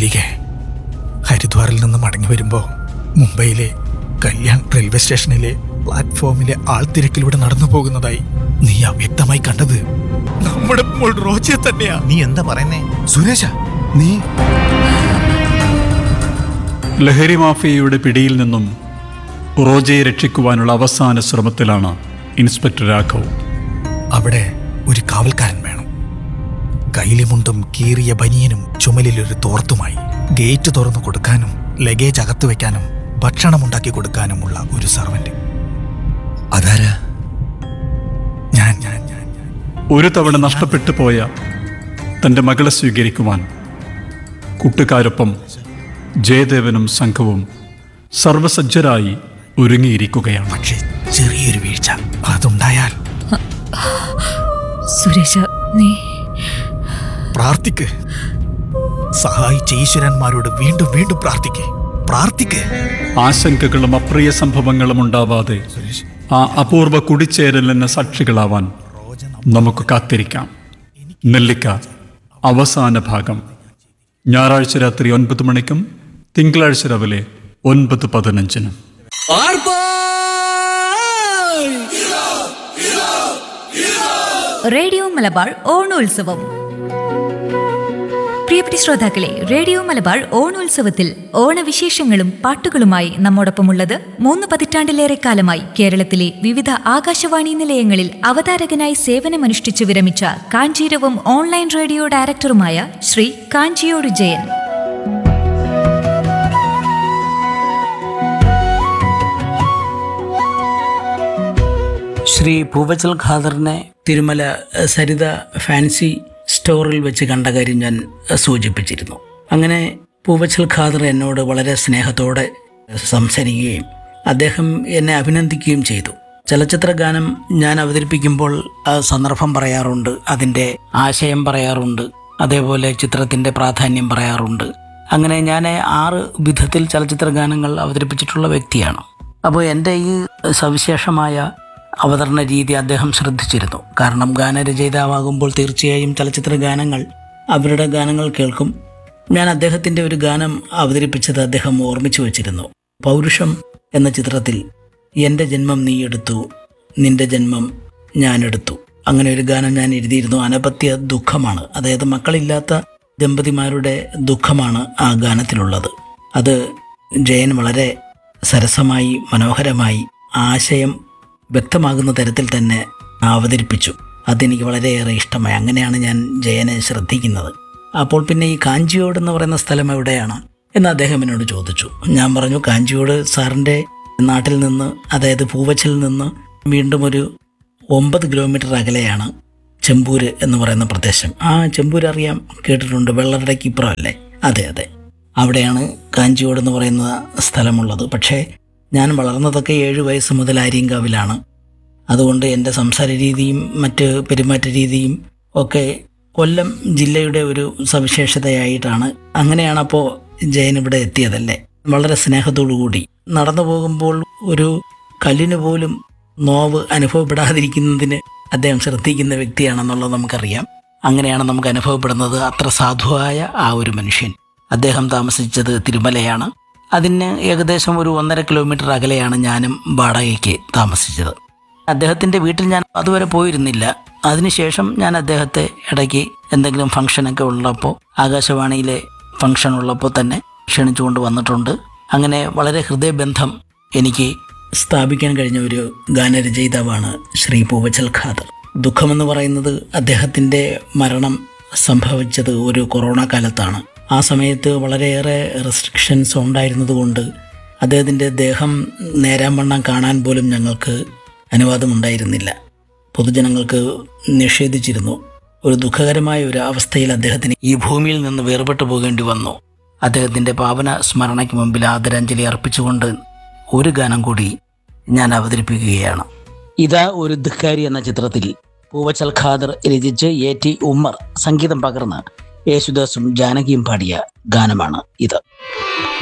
മല്ലികെ ഹരിദ്വാറിൽ നിന്ന് മടങ്ങി വരുമ്പോ മുംബൈയിലെ കല്യാൺ റെയിൽവേ സ്റ്റേഷനിലെ പ്ലാറ്റ്ഫോമിലെ ആൾത്തിരക്കിലൂടെ നടന്നു പോകുന്നതായി നീ അവ്യക്തമായി കണ്ടത് നമ്മുടെ മോൾ റോജയെ തന്നെയാ നീ എന്താ പറയുന്നേ സുരേഷ നീ ലഹരി മാഫിയയുടെ പിടിയിൽ നിന്നും റോജയെ രക്ഷിക്കുവാനുള്ള അവസാന ശ്രമത്തിലാണ് ഇൻസ്പെക്ടർ രാഘവ് അവിടെ ഒരു കാവൽക്കാരൻ വേണം കൈലിമുണ്ടും കീറിയ ബനിയനും ചുമലിലൊരു തോർത്തുമായി ഗേറ്റ് തുറന്നു കൊടുക്കാനും ലഗേജ് അകത്തു വെക്കാനും ഭക്ഷണം ഉണ്ടാക്കി കൊടുക്കാനുമുള്ള ഒരു സർവന്റ് അതാരാ ഞാൻ ഞാൻ ഞാൻ ഞാൻ ഒരു തവണ നഷ്ടപ്പെട്ടു പോയ തൻ്റെ മകളെ സ്വീകരിക്കുവാൻ കൂട്ടുകാരൊപ്പം ജയദേവനും സംഘവും സർവസജ്ജരായി ഒരുങ്ങിയിരിക്കുകയാണ് പക്ഷേ ചെറിയൊരു വീഴ്ച അതുണ്ടായാൽ സുരേഷ നീ പ്രാർത്ഥിക്ക് സഹായിച്ച ഈശ്വരന്മാരോട് വീണ്ടും വീണ്ടും പ്രാർത്ഥിക്ക് പ്രാർത്ഥിക്ക് ആശങ്കകളും അപ്രിയ സംഭവങ്ങളും ഉണ്ടാവാതെ ആ അപൂർവ കുടിച്ചേരലിന് സാക്ഷികളാവാൻ നമുക്ക് കാത്തിരിക്കാം നെല്ലിക്ക അവസാന ഭാഗം ഞായറാഴ്ച രാത്രി ഒൻപത് മണിക്കും തിങ്കളാഴ്ച രാവിലെ ഒൻപത് പതിനഞ്ചിനും റേഡിയോ മലബാർ ഓണോത്സവം പ്രിയപ്പെട്ട ശ്രോതാക്കളെ റേഡിയോ മലബാർ ഓണോത്സവത്തിൽ ഓണവിശേഷങ്ങളും പാട്ടുകളുമായി നമ്മോടൊപ്പമുള്ളത് മൂന്ന് പതിറ്റാണ്ടിലേറെ കാലമായി കേരളത്തിലെ വിവിധ ആകാശവാണി നിലയങ്ങളിൽ അവതാരകനായി സേവനമനുഷ്ഠിച്ചു വിരമിച്ച കാഞ്ചീരവം ഓൺലൈൻ റേഡിയോ ഡയറക്ടറുമായ ശ്രീ കാഞ്ചിയോട് ജയൻ ശ്രീ പൂവച്ചൽ ഖാദറിനെ തിരുമല എഹ്, സരിത ഫാൻസി സ്റ്റോറിൽ വെച്ച് കണ്ട കാര്യം ഞാൻ എഹ്, സൂചിപ്പിച്ചിരുന്നു അങ്ങനെ പൂവച്ചൽ ഖാദർ എന്നോട് വളരെ സ്നേഹത്തോടെ സംസാരിക്കുകയും അദ്ദേഹം എന്നെ അഭിനന്ദിക്കുകയും ചെയ്തു ചലച്ചിത്ര ഗാനം ഞാൻ അവതരിപ്പിക്കുമ്പോൾ ആ സന്ദർഭം പറയാറുണ്ട് അതിൻ്റെ ആശയം പറയാറുണ്ട് അതേപോലെ ചിത്രത്തിൻ്റെ പ്രാധാന്യം പറയാറുണ്ട് അങ്ങനെ ഞാൻ ആറ് വിധത്തിൽ ചലച്ചിത്ര ഗാനങ്ങൾ അവതരിപ്പിച്ചിട്ടുള്ള വ്യക്തിയാണ് അപ്പോൾ എൻ്റെ ഈ സവിശേഷമായ അവതരണ രീതി അദ്ദേഹം ശ്രദ്ധിച്ചിരുന്നു കാരണം ഗാനരചയിതാവാകുമ്പോൾ തീർച്ചയായും ചലച്ചിത്ര ഗാനങ്ങൾ അവരുടെ ഗാനങ്ങൾ കേൾക്കും ഞാൻ അദ്ദേഹത്തിൻ്റെ ഒരു ഗാനം അവതരിപ്പിച്ചത് അദ്ദേഹം ഓർമ്മിച്ചു വച്ചിരുന്നു പൗരുഷം എന്ന ചിത്രത്തിൽ എൻ്റെ ജന്മം നീ എടുത്തു നിന്റെ ജന്മം ഞാൻ എടുത്തു അങ്ങനെ ഒരു ഗാനം ഞാൻ എഴുതിയിരുന്നു അനപത്യ ദുഃഖമാണ് അതായത് മക്കളില്ലാത്ത ദമ്പതിമാരുടെ ദുഃഖമാണ് ആ ഗാനത്തിലുള്ളത് അത് ജയൻ വളരെ സരസമായി മനോഹരമായി ആശയം വ്യക്തമാകുന്ന തരത്തിൽ തന്നെ അവതരിപ്പിച്ചു അതെനിക്ക് വളരെയേറെ ഇഷ്ടമായി അങ്ങനെയാണ് ഞാൻ ജയനെ ശ്രദ്ധിക്കുന്നത് അപ്പോൾ പിന്നെ ഈ കാഞ്ചിയോട് എന്ന് പറയുന്ന സ്ഥലം എവിടെയാണ് എന്ന് അദ്ദേഹം എന്നോട് ചോദിച്ചു ഞാൻ പറഞ്ഞു കാഞ്ചിയോട് സാറിൻ്റെ നാട്ടിൽ നിന്ന് അതായത് പൂവച്ചിൽ നിന്ന് വീണ്ടും ഒരു ഒമ്പത് കിലോമീറ്റർ അകലെയാണ് ചെമ്പൂര് എന്ന് പറയുന്ന പ്രദേശം ആ ചെമ്പൂര് അറിയാം കേട്ടിട്ടുണ്ട് വെള്ളറടയ്ക്ക് ഇപ്പുറം അല്ലേ അതെ അതെ അവിടെയാണ് കാഞ്ചിയോട് എന്ന് പറയുന്ന സ്ഥലമുള്ളത് പക്ഷേ ഞാൻ വളർന്നതൊക്കെ ഏഴ് വയസ്സ് മുതൽ ആര്യങ്കാവിലാണ് അതുകൊണ്ട് എൻ്റെ സംസാര രീതിയും മറ്റ് പെരുമാറ്റ രീതിയും ഒക്കെ കൊല്ലം ജില്ലയുടെ ഒരു സവിശേഷതയായിട്ടാണ് അങ്ങനെയാണ് അപ്പോൾ ജയൻ ഇവിടെ എത്തിയതല്ലേ വളരെ സ്നേഹത്തോടു കൂടി നടന്നു പോകുമ്പോൾ ഒരു കല്ലിന് പോലും നോവ് അനുഭവപ്പെടാതിരിക്കുന്നതിന് അദ്ദേഹം ശ്രദ്ധിക്കുന്ന വ്യക്തിയാണെന്നുള്ളത് നമുക്കറിയാം അങ്ങനെയാണ് നമുക്ക് അനുഭവപ്പെടുന്നത് അത്ര സാധുവായ ആ ഒരു മനുഷ്യൻ അദ്ദേഹം താമസിച്ചത് തിരുമലയാണ് അതിന് ഏകദേശം ഒരു ഒന്നര കിലോമീറ്റർ അകലെയാണ് ഞാനും വാടകയ്ക്ക് താമസിച്ചത് അദ്ദേഹത്തിൻ്റെ വീട്ടിൽ ഞാൻ അതുവരെ പോയിരുന്നില്ല അതിനുശേഷം ഞാൻ അദ്ദേഹത്തെ ഇടയ്ക്ക് എന്തെങ്കിലും ഫംഗ്ഷനൊക്കെ ഉള്ളപ്പോൾ ആകാശവാണിയിലെ ഫംഗ്ഷൻ ഉള്ളപ്പോൾ തന്നെ ക്ഷണിച്ചുകൊണ്ട് വന്നിട്ടുണ്ട് അങ്ങനെ വളരെ ഹൃദയബന്ധം എനിക്ക് സ്ഥാപിക്കാൻ കഴിഞ്ഞ ഒരു ഗാനരചയിതാവാണ് ശ്രീ പൂവച്ചൽ ഖാദർ ദുഃഖമെന്ന് പറയുന്നത് അദ്ദേഹത്തിൻ്റെ മരണം സംഭവിച്ചത് ഒരു കൊറോണ കാലത്താണ് ആ സമയത്ത് വളരെയേറെ റെസ്ട്രിക്ഷൻസ് ഉണ്ടായിരുന്നതുകൊണ്ട് അദ്ദേഹത്തിൻ്റെ ദേഹം നേരാൻ വണ്ണം കാണാൻ പോലും ഞങ്ങൾക്ക് അനുവാദമുണ്ടായിരുന്നില്ല പൊതുജനങ്ങൾക്ക് നിഷേധിച്ചിരുന്നു ഒരു ദുഃഖകരമായ ഒരു അവസ്ഥയിൽ അദ്ദേഹത്തിന് ഈ ഭൂമിയിൽ നിന്ന് വേർപെട്ടു പോകേണ്ടി വന്നു അദ്ദേഹത്തിൻ്റെ പാവന സ്മരണയ്ക്ക് മുമ്പിൽ ആദരാഞ്ജലി അർപ്പിച്ചുകൊണ്ട് ഒരു ഗാനം കൂടി ഞാൻ അവതരിപ്പിക്കുകയാണ് ഇതാ ഒരു ധിക്കാരി എന്ന ചിത്രത്തിൽ പൂവച്ചൽ ഖാദർ രചിച്ച് എ ടി ഉമ്മർ സംഗീതം പകർന്ന് യേശുദാസും ജാനകിയും പാടിയ ഗാനമാണ് ഇത്